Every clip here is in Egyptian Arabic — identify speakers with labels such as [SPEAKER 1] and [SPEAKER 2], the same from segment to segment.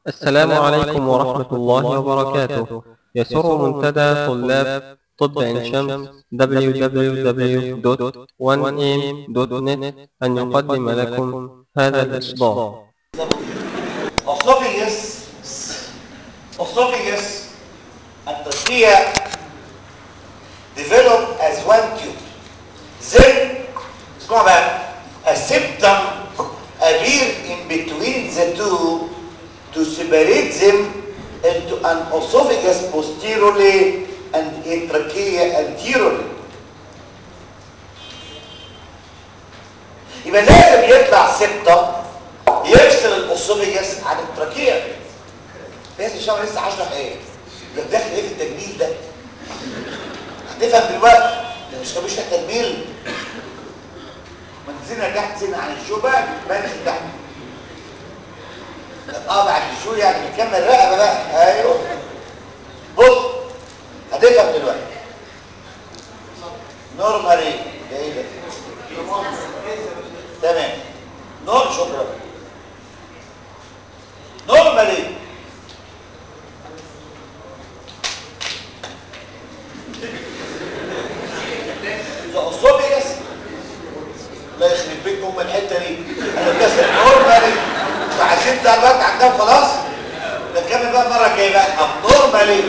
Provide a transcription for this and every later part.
[SPEAKER 1] السلام عليكم ورحمة الله وبركاته يسر منتدى طلاب طب عين شمس www.1am.net أن يقدم لكم هذا الإصدار
[SPEAKER 2] Esophagus, esophagus and trachea develop as one tube. Then, اسمعوا بقى, a septum appear in between the two to separate them into an esophagus posteriorly and a trachea anteriorly. يبقى لازم يطلع septum يفصل الاسوفيجاس عن التراكيه بس ان شاء الله لسه هشرح ايه ده داخل ايه في التجميل ده هتفهم دلوقتي ده مش كان بيشرح تجميل ما نزلنا تحت سنه عن الشو بقى بنزل تحت اه بعد الشو يعني بنكمل رقبه بقى ايوه بص هتفهم دلوقتي نورمالي ده ايه ده تمام نور شكرا نورمالي ده اسوبيس لا يخرب بيت ام الحته دي انا بس نورمالي فعشان ده الوقت عندهم خلاص نكمل بقى المره الجايه بقى اب نورمالي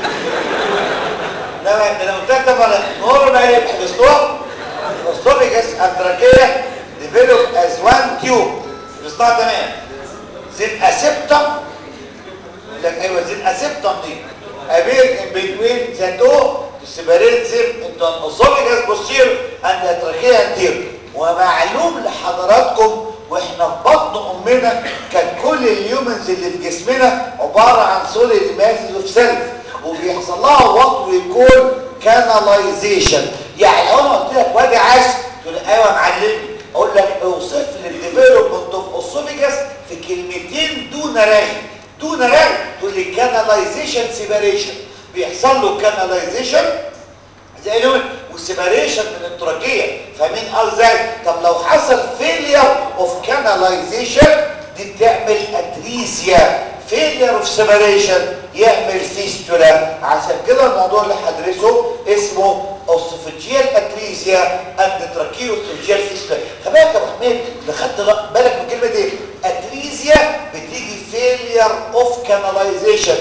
[SPEAKER 2] لا ده انا قلت لك مره نورمالي حفظتوها اسوبيس التراكيه ديفلوب از وان تيوب حفظتها تمام زين اسيبتم لك ايوه زين اسيبتم دي ابير ان بين ذا تو سيبريت زيم انتو ان اسوفيجاس بوستير اند اتراكيه انتير ومعلوم لحضراتكم واحنا في بطن امنا كان كل اليومنز اللي في جسمنا عباره عن سوليد ماسز اوف سيلز وبيحصل لها وات ويكون كاناليزيشن يعني لو انا قلت لك وادي عاش تقول لي ايوه يا معلم اقول لك اوصف لي الديفلوبمنت اوف اسوفيجاس في كلمتين دون رغي دون رغي تقول لي كاناليزيشن سيبريشن بيحصل له كاناليزيشن زي نقول وسيبريشن من التراكيه فاهمين ازاي طب لو حصل فيلير اوف كاناليزيشن دي بتعمل اتريزيا فيلير اوف سيبريشن يعمل فيستولا عشان كده الموضوع اللي هدرسه اسمه اوسوفيجيال اتريزيا اند تراكيو اوسوفيجيال فيستولا خلي بالك يا ابو حميد اللي خدت بالك من كلمه ايه اتريزيا بتيجي فيلير اوف كاناليزيشن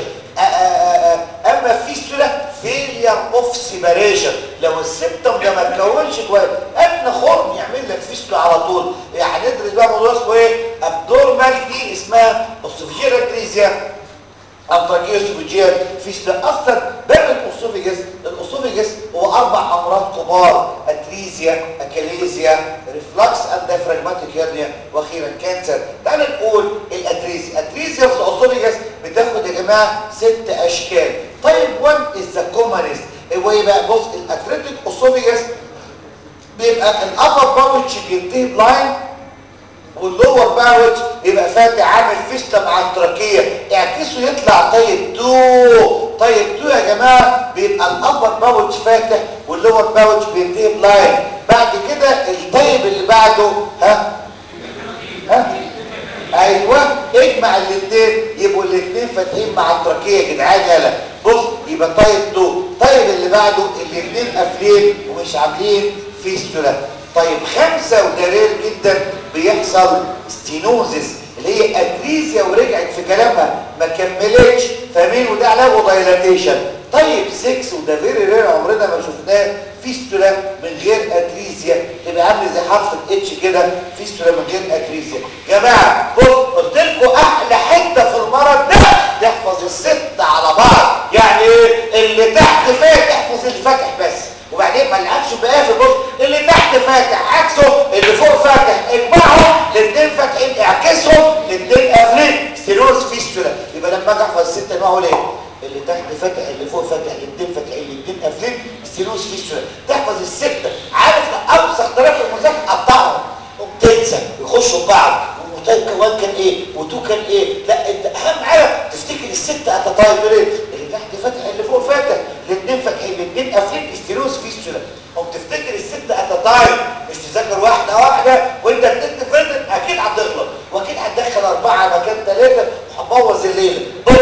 [SPEAKER 2] اما فيستولا فيلير اوف سيبريشن لو السبتم ده ما اتكونش كويس ادنى خرم يعمل لك فيستولا على طول يعني ندرس بقى موضوع اسمه ايه ابدورمال دي اسمها اوسوفيجيال اتريزيا التراكيوسوفيجيال فيستولا اصلا باب الاوسوفيجس الاوسوفيجس هو اربع امراض كبار اتريزيا اكاليزيا ريفلكس اند ديافراجماتيك هيرنيا واخيرا كانسر تعال نقول الاتريزيا اتريزيا في الاوسوفيجس بتاخد يا جماعه ست اشكال طيب 1 از ذا كومنست هو ايه بقى بص الاتريتيك اوسوفيجس بيبقى الابر باوتش بينتهي بلاين واللور باوتش يبقى فاتح عامل فيستا مع التراكيه اعكسه يطلع طيب 2 طيب 2 يا جماعه بيبقى الابر باوتش فاتح واللور باوتش بينتهي بلاين بعد كده الطيب اللي بعده ها ها ايوه اجمع الاثنين يبقوا الاثنين فاتحين مع التراكيه يا جدعان يلا بص يبقى طيب 2 طيب اللي بعده الاثنين قافلين ومش عاملين فيستولا طيب خمسة وده رير جدا بيحصل ستينوزس اللي هي اتريزيا ورجعت في كلامها ما كملتش فاهمين وده علاجه دايلاتيشن طيب 6 وده فيري رير عمرنا ما شفناه فيستولا من غير اتريزيا تبقى عامل زي حرف الاتش كده فيستولا من غير اتريزيا يا جماعه بص قلت لكم احلى حته في المرض ده تحفظ الست على بعض يعني ايه اللي تحت فاتح احفظ اللي فاتح بس وبعدين ما نلعبش بقى بص اللي تحت فاتح عكسه اللي فوق فاتح اجمعهم الاثنين فاتحين اعكسهم الاثنين قافلين ستيروز فيستولا يبقى لما اجي احفظ الست انواع اقول ايه اللي تحت فاتح اللي فوق فاتح الاثنين فاتحين الاثنين قافلين ستيروز فيستولا تحفظ السته عارف اوسخ طريقه في المذاكره قطعهم وبتنسى ويخشوا بعض وطيب كمان كان ايه وتو كان ايه لا انت اهم حاجه تفتكر الست اتطايب ايه اللي تحت فاتح اللي فوق فاتح الاثنين فاتحين الاثنين قافلين ستيروز فيستولا او تفتكر الست اتطايب مش تذاكر واحده واحده وانت بتكتب فاتح اكيد هتغلط واكيد هتدخل اربعه مكان ثلاثه وهتبوظ الليله بص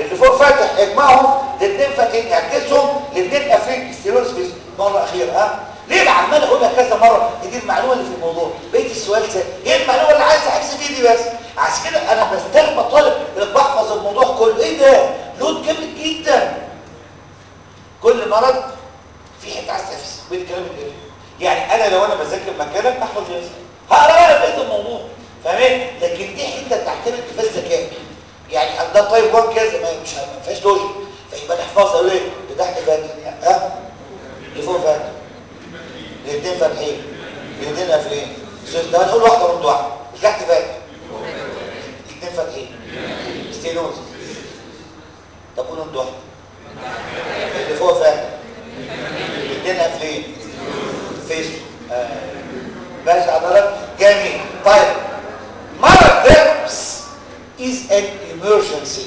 [SPEAKER 2] اللي فوق فاتح اجمعهم الاثنين فاتحين اعكسهم الاثنين قافلين ستيروز في مره اخيره ها ليه انا عمال اقولها كذا مره دي المعلومه اللي في الموضوع بقيت السؤال سهل هي المعلومه اللي عايز احس فيه دي بس عشان كده انا بستلم طالب اللي بحفظ الموضوع كله ايه ده لود جامد جدا كل مرض في حته عايز تحفظ بيت كلام ايه يعني انا لو انا بذاكر مكانك احفظ نفسي هقرا بقى بقيه الموضوع فاهمين لكن دي حته تعتمد في الذكاء يعني ده طيب 1 كذا ما مش ما فيهاش لوجيك فيبقى نحفظها يقول ايه اللي تحت فاتح ها اللي فوق فاتح الاثنين فاتحين الاثنين قافلين طب هنقول واحده ورد واحده اللي تحت فاتح الاثنين فاتحين ستينوز طب قول رد واحده اللي فوق فاتح الاثنين قافلين فيس آه. ماشي حضرتك جميل طيب مرض ده is an emergency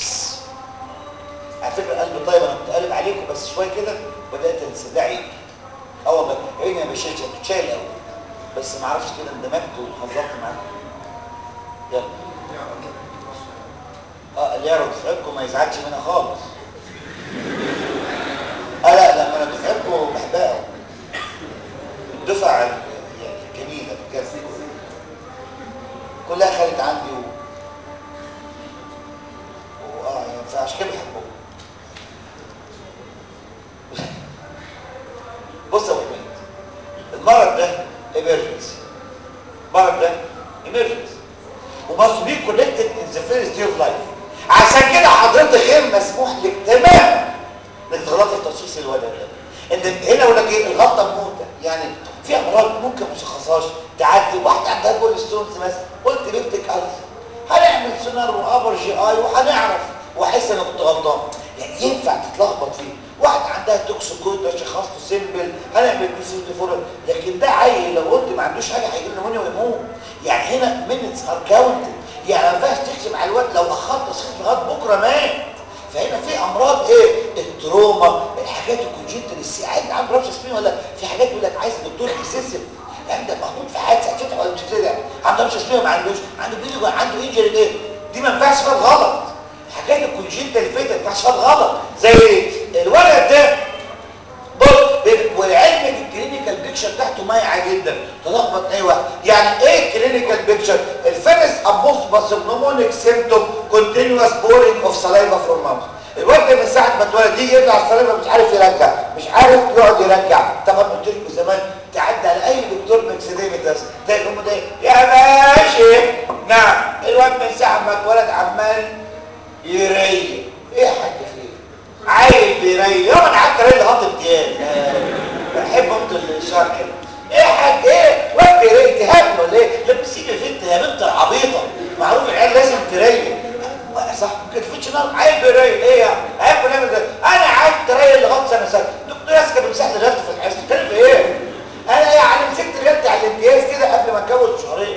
[SPEAKER 2] على فكره قلبي طيب انا كنت قالب عليكم بس شويه كده بدات انسى ده عيب اه والله عيني ما بشيلش كنت شايل قوي بس ما اعرفش كده اندمجت وحضرت معاكم يلا اه اللي يعرف دفعتكم ما يزعلش منها خالص اه لا لا انا دفعتكم بحبها قوي الدفعه يعني الجميله بجد كلها خدت عندي و... و... اه يعني فعشان كده بحبهم بص يا ابو حميد المرض ده emergency المرض ده emergency ومصر بيه connected in the first day of life عشان كده حضرتك غير مسموح لك تماما انك تغلطي في تشخيص الولد ده انت هنا اقول لك ايه الغلطه بموتة يعني في امراض ممكن ما تشخصهاش تعدي واحده عندها بول ستونز مثلا قلت بنتك ألف هنعمل سونار وابر جي اي وهنعرف واحس انك كنت غلطان يعني ينفع تتلخبط فيه واحد عندها توكسيكوت ده شخصته سيمبل هنعمل بي سي فور لكن ده عيل لو قلت ما عندوش حاجه هيجي له نمونيا ويموت يعني هنا مينتس ار كاونتد يعني ما ينفعش تحسب على الوقت لو اخرت تشخيص لغايه بكره مات فهنا في امراض ايه التروما الحاجات الكونجنتال الساعات عنده ربشه سبين ولا في حاجات يقول لك عايز دكتور اكسسيف يعني ده محطوط في حادثه فتح ولا مش كده عنده ربشه سبين ما عندوش عنده بيلي عنده انجري ايه دي ما ينفعش فيها غلط الحاجات الكونجنتال اللي فاتت ما ينفعش فيها غلط زي الولد ده بص والعلم الكلينيكال بيكشر بتاعته مايعه جدا تلخبط اي واحد يعني ايه الكلينيكال بيكشر الفيرست ابوست باسمنومونيك سيمتوم كونتينوس بورينج اوف سلايفا فروم ماوث الواد ده من ساعه ما اتولد يجي يطلع السلايفا مش عارف يرجع مش عارف يقعد يرجع طبعا قلت لكم زمان تعدى على اي دكتور مكسديميتاس تلاقي هم ده يا باشا نعم الواد من ساعه ما اتولد عمال يريق ايه حاجه فيه عيل بيريق يوم انا قعدت اريق لغايه امتياز بحب انت الشرح ايه حاج ايه واد بيريق تهاب ولا ايه لا بس يجي فين يا بنت العبيطه معروف العيال لازم تريق صح ممكن تفتش نار عيل بيريق ايه يعني عيب بنعمل ده انا قعدت اريق لغايه سنه سنه دكتور ياسكا بمسح لي ريحته في الحصه بتتكلم في ايه انا يعني مسكت ريحتي على الامتياز كده قبل ما اتجوز بشهرين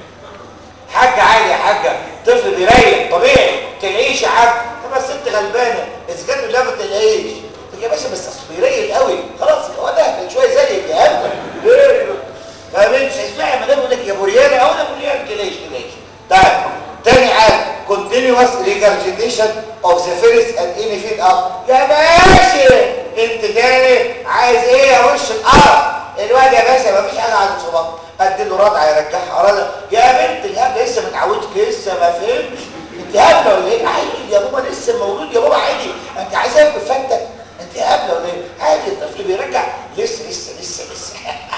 [SPEAKER 2] حاجه عادي يا حاجه طفل بيريق طبيعي تعيش يا حاج طب الست غلبانه اذا كانت لا ما تلاقيش يا باشا بس اصل بيريق قوي خلاص هو ده شويه زيك يا هبل فاهمين مش هيسمعي ما دام يقول لك يا بوريانه او انا بوريان تلاقيش تلاقيش طيب تاني حاجه continuous regurgitation of the first and any feed up يا باشا انت تاني عايز ايه يا وش الارض الواد يا باشا مفيش حاجه عايز تصبح ادي له رضع يرجعها رضع يا بنت الهبل لسه ما اتعودتش لسه ما فهمتش انت هبله ولا ايه عادي يا بابا لسه مولود يا بابا عادي انت عايز اكل فتك انت هبله ولا ايه عادي الطفل بيرجع لسه لسه لسه لسه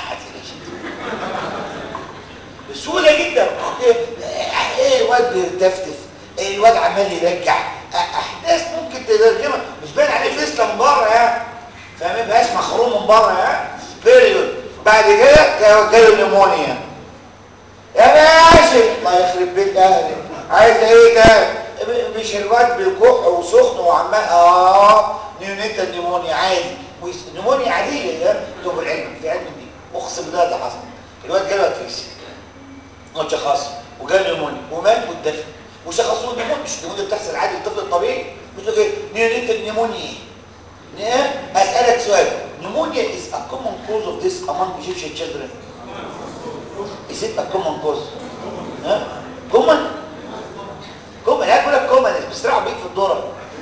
[SPEAKER 2] بسهوله جدا ايه الواد بيرتفتف ايه الواد عمال يرجع احداث ممكن تترجمها مش باين عليه فيسلا من بره يعني فاهم بقاش مخروم من بره يعني بيريود بعد كده جاله نيمونيا يا باشا الله يخرب بيت اهلي عايز ايه ده مش الواد بيكح وسخن وعمال اه نيونيتا نيمونيا عادي نيمونيا عاديه يا طب العلم في علم دي اقسم بالله ده حصل الواد جاله اتريسي وشخص وجاله نيمونيا ومات والدفن وشخصوه نيمونيا مش نيمونيا بتحصل عادي للطفل الطبيعي مش ايه نيونيتا نيمونيا اسالك سؤال pneumonia is a common cause of this among Egyptian children is it a common cause ها common common هاكل لك common بيسرعوا بيك في الدوره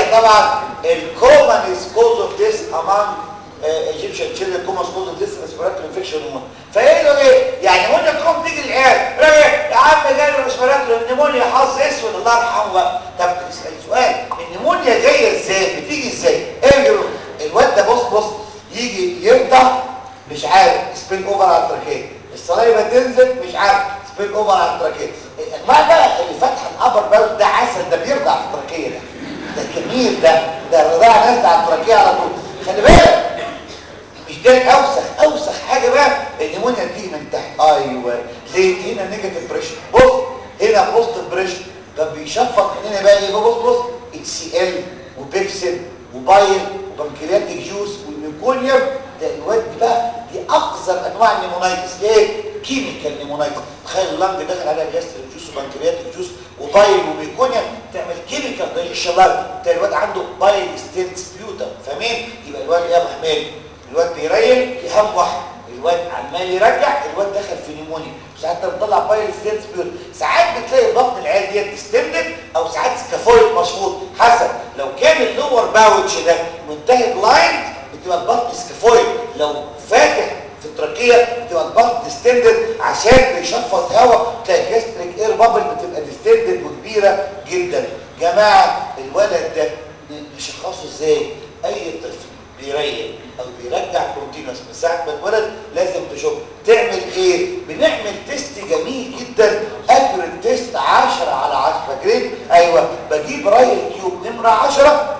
[SPEAKER 2] طبعا الكومنس كوز اوف ذس امام ايجيبشن تشيلدرن كومنس كوز اوف ذس ريسبيراتوري انفكشن فايه له ايه يعني نمونيا تقوم تيجي العيال يقول ايه يا عم جاله ريسبيراتوري النمونيا حظ اسود الله يرحمه بقى طب تسال سؤال النمونيا جايه ازاي بتيجي ازاي ايه الواد ده بص بص يجي يفتح مش عارف سبيل اوفر على التركيه الصلايبه تنزل مش عارف سبيل اوفر على التركيه انواع بقى اللي فاتحه الابر باول ده عسل ده بيرضع في التركيه ده ده جميل ده ده الرضاعه نازله على التركيه على طول خلي بالك مش ده الاوسخ اوسخ حاجه بقى النمونيا بتيجي من تحت ايوه ليه هنا نيجاتيف بريشر بص هنا بوزيتيف بريشر طب بيشفط من هنا بقى ايه بص بص اتش سي ال وبيبسين وبايل وبنكرياتيك جوس والميكونيوم ده الواد بقى دي اقذر انواع النيمونايتس ايه كيميكال نيمونايتس تخيل اللنج داخل عليها جاستريك جوس وبنكرياتيك جوس وبايل وميكونيوم تعمل كيميكال دايجيشن لايف ده الواد عنده بايل ستيت سبيوتر فاهمين يبقى الواد ايه يا ابو حميد الواد بيريل يهم واحد الواد عمال يرجع الواد دخل في نيمونيا ساعات بتطلع بايل ستيت سبيوتر ساعات بتلاقي بطن العيال ديت ديستندد او ساعات سكافويد مشفوط حسب لو كان اللور باوتش ده منتهي بلايند بتبقى البطن سكافويد لو فاتح في التركيه بتبقى البطن ديستندد عشان بيشفط هواء تلاقي جاستريك اير بابل بتبقى ديستندد وكبيره جدا جماعه الولد ده نشخصه ازاي اي طفل بيريح او بيرجع كونتينوس من ساعه ما اتولد لازم تشوف تعمل ايه بنعمل تيست جميل جدا اكيوريت تيست 10 على 10 فاكرين ايوه بجيب رايل تيوب نمره 10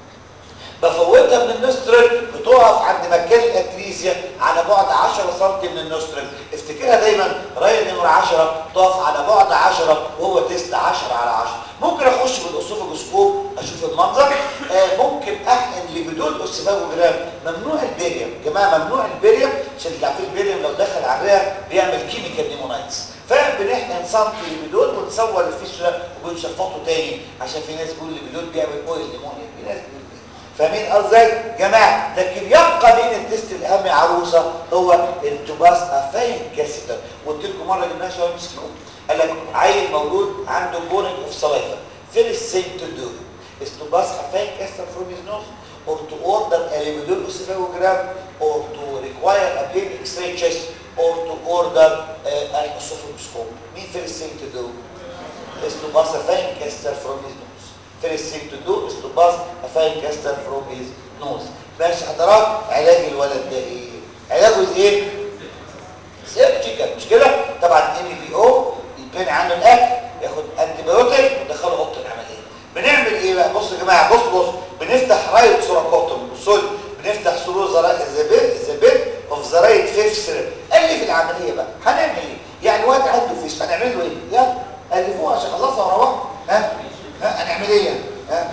[SPEAKER 2] بفوتها من النسترل بتقف عند مكان الاتريزيا على بعد 10 سم من النسترل افتكرها دايما رايل نمره 10 تقف على بعد 10 وهو تيست 10 على 10 ممكن اخش بالاسوفاجوسكوب اشوف المنظر آه ممكن احقن لبدون اسوفاجوجرام ممنوع البيريم يا جماعه ممنوع البيريم عشان انتوا عارفين البيريم لو دخل على الرئه بيعمل كيميكال نيمونايتس فبنحقن سنتي لبدون ونصور الفيشر وبنشفطه تاني عشان في ناس بيقول لبدون بيعمل اويل نيمونيا في ناس بيقول فاهمين قصدي جماعه لكن يبقى بين التست الاهم يا عروسه هو التوباس افاين كاسيتر قلت لكم مره جبناها شويه مسكوه قال لك عيل مولود عنده بورنج اوف سلايفا فيرست ثينج تو دو is to pass a fine caster from his nose or to order a limited oscillogram or to require a plain x-ray chest or to order uh, an oesophagus مين first thing to do is to pass a fine caster from his nose first thing to do is to pass a fine caster from his nose ماشي حضرات علاج الولد ده ايه علاجه ايه سيرجيكال مش كده طبعا ام بي او يبان عنه الاكل ياخد انتي بايوتيك وندخله اوضه العمليه بنعمل ايه بقى بص يا جماعه بص بص بنفتح رايت سوراكوتوم بصوا بنفتح سرور زراير الزبيب الزبيب اوف زراير فيف سيرم قال لي في العمليه بقى هنعمل ايه يعني واد عنده فيش هنعمل له ايه يلا الفوه عشان خلصها وروح ها ها هنعمل ايه يعني ها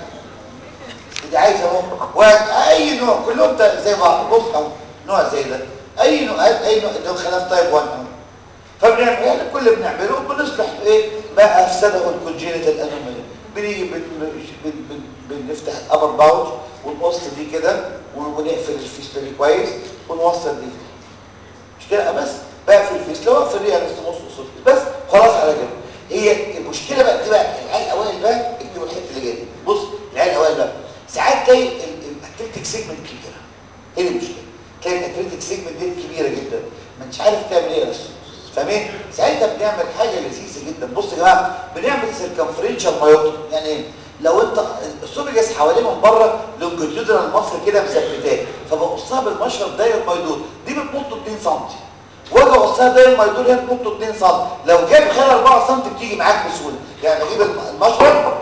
[SPEAKER 2] دي عايزه اهو واي نوع كلهم زي بعض بص اهو نوع زي ده اي نوع اي نوع ده خلاف تايب 1 اهو فبنعمل يعني كل اللي بنعمله بنصلح ايه ما افسده الكونجينيتال انومالي بنيجي بن بن بن بنفتح الابر باوتش ونقص دي كده ونقفل الفيستولي كويس ونوصل دي مش كده بس بقفل الفيستولي واقفل الرئه بس نص نص بس خلاص على كده هي المشكله بقى دي بقى العيال الاوائل بقى اكتبوا الحته اللي جايه دي بص العيال الاوائل بقى ساعات تلاقي الاكتيفيتك سيجمنت كبيره ايه المشكله تلاقي الاكتيفيتك سيجمنت دي كبيره جدا ما انتش عارف تعمل ايه بس فاهمين ساعتها بنعمل حاجه لذيذه جدا بص يا جماعه بنعمل سيركمفرنشال مايوتوم يعني ايه لو انت السوبيجاس حواليه من بره لونجيتيودنال مصر كده مثبتاه فبقصها بالمشرط داير مايدور دي بتنط 2 سم واجي اقصها داير مايدور هي بتنط 2 سم لو جاب خلال 4 سم بتيجي معاك بسهوله يعني اجيب المشرط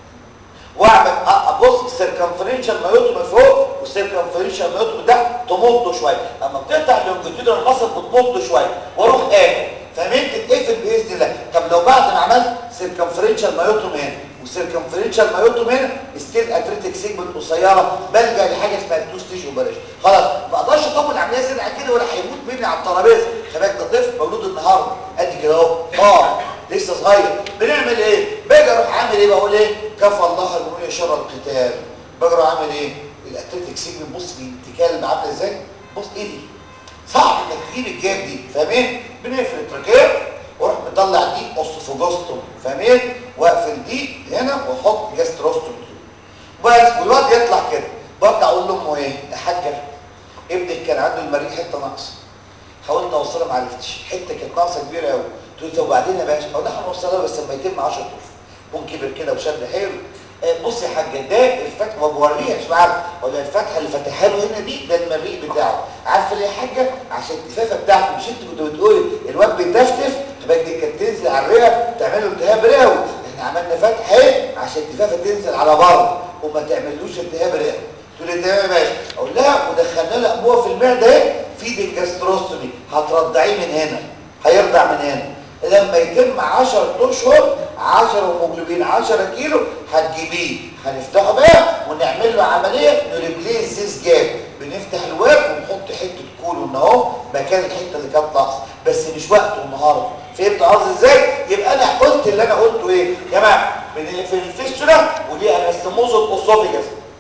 [SPEAKER 2] واعمل ابص السيركمفرنشال مايوتوم فوق والسيركمفرنشال مايوتوم ده تمطه شويه اما بتقطع اللونجيتيودنال مصر بتمطه شويه واروح قافل فاهمين تتقفل باذن الله طب لو بعد ما عملت سيركمفرنشال مايوتوم هنا والسيركمفرنشال مايوتوم هنا ستيل اتريتيك سيجمنت قصيره بلجا لحاجه اسمها التو ستيج اوبريشن خلاص ما اقدرش اطول عمليه سريعه كده ولا هيموت مني على الترابيزه خلي بالك ده طفل مولود النهارده قد كده اهو اه لسه صغير بنعمل ايه باجي اروح عامل ايه بقول ايه كفى الله المؤمنين شر القتال باجي اروح عامل ايه الاتريتيك سيجمنت بص بتتكلم عامله ازاي بص ايه دي صعب انك تجيب الجاب دي فاهمين بنقفل التراكيه واروح مطلع دي اوسوفوجوستوم فاهمين واقفل دي هنا واحط جاستروستوم بس والواد يطلع كده برجع اقول لامه ايه يا حاجه ابنك كان عنده المريء حته ناقصه حاولت اوصلها ما عرفتش حته كانت ناقصه كبيره قوي تقول لي طب وبعدين يا باشا اقول لها هنوصلها بس لما يتم 10 اشهر ممكن كبر كده وشد حلو آه، بص يا حاجه ده الفتحه ما بوريها مش عارف ولا الفتحه اللي فتحها له هنا دي ده المريء بتاعه عارفه ليه يا حاجه عشان التفافه بتاعته مش انت كنت بتقولي الواد بيتفتف خباك دي كانت تنزل على الرئه تعمل له التهاب رئوي احنا عملنا فتحه اهي عشان التفافه تنزل على بره وما تعملوش التهاب رئوي تقول لي تمام يا باشا اقول لها ودخلنا لها انبوبه في المعده اهي في ديجاستروستومي هترضعيه من هنا هيرضع من هنا لما يتم 10 اشهر 10 هيموجلوبين 10 كيلو هتجيبيه هنفتحه بقى ونعمل له عمليه نريبليس ذيس جاب بنفتح الواب ونحط حته كولون اهو مكان الحته اللي كانت ناقصه بس مش وقته النهارده فهمت قصدي ازاي يبقى انا قلت اللي انا قلته ايه يا جماعه في الفيستولا ودي انستموز الاوسوفيجاس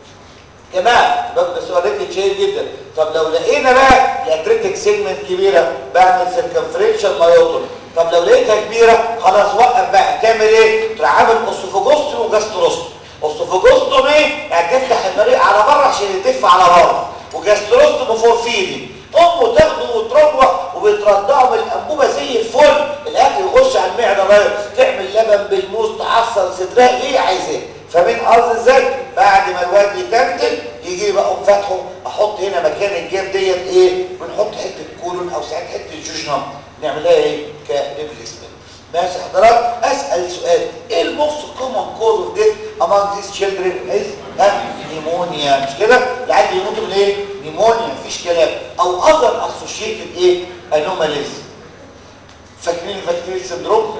[SPEAKER 2] جماعه بقى سؤال ريتي شهير جدا طب لو لقينا بقى الاتريتك سيجمنت كبيره بعمل سيركمفرنشال مايوتومي طب لو لقيتها كبيره خلاص وقف بقى تعمل ايه تروح عامل اوسوفوجوستومي وجاستروستومي اوسوفوجوستومي يعني تفتح المريء على بره عشان يتف على بره وجاستروستومي فور فيدنج امه تاخده وتروح وبيترضعوا من الانبوبه زي الفل الاكل يخش على المعده بقى تعمل لبن بالموز تعصر صدرها ايه عايزاه فاهمين قصدي ازاي بعد ما الواد يتنتن يجي بقى اقوم فاتحه احط هنا مكان الجيب ديت ايه بنحط حته كولون او ساعات حته جوجنم نعملها ايه كريبليسمنت ماشي حضرات اسال سؤال ايه الموست كومن كوز اوف ديث among these children is ها نيمونيا مش كده العيال يموتوا من ايه نيمونيا مفيش كلام او other associated ايه anomalies فاكرين الفاكتيريال سندروم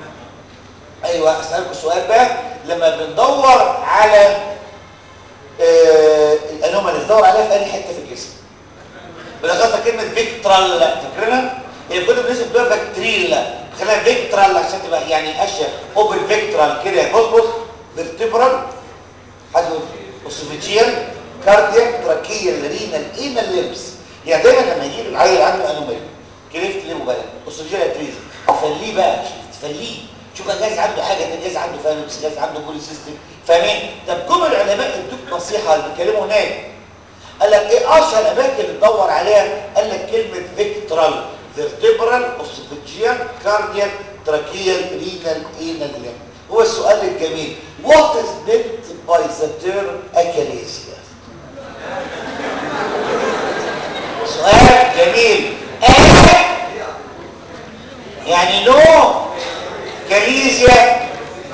[SPEAKER 2] ايوه اسالكم سؤال بقى لما بندور على آه الانوماليز ندور عليها في اي حته في الجسم بالاخص كلمه فيكترال فاكرينها هي كل الناس بتقول فاكتريل خليها فيكترال عشان تبقى يعني اشياء اوبن فيكترال كده بص بص فيرتبرال حد اوسوفيجيال كاردياك تراكيال رينال اينال ليمس يعني دايما لما يجي العيل عنده انومالي كريفت ليه موبايل اوسوفيجيال اتريزم افليه بقى تفليه شوف جاز عنده حاجه ده جاز عنده فالوبس جاز عنده كل سيستم فاهمين طب جم العلماء ادوك نصيحه اللي بيتكلموا هناك قال لك ايه اشهر الاماكن اللي تدور عليها قال لك كلمه فيكترال فيرتبرال اوسوفيجيال كارديال تراكيال رينال اينال ليم هو السؤال الجميل what is meant by the term achalasia سؤال جميل آه يعني نو كاليزيا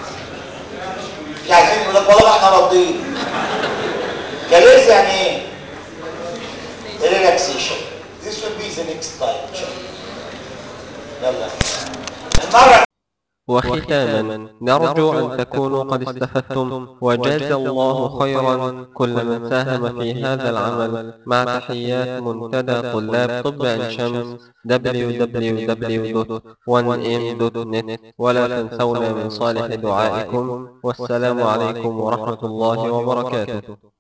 [SPEAKER 2] مش عايزين نقول لك والله احنا راضيين كاليزيا يعني ايه relaxation this will be the next time يلا المرة
[SPEAKER 1] وختاما نرجو أن تكونوا قد استفدتم وجاز الله خيرا كل من ساهم في هذا العمل مع تحيات منتدى طلاب طب عين شمس www.1m.net ولا تنسونا من صالح دعائكم والسلام عليكم ورحمة الله وبركاته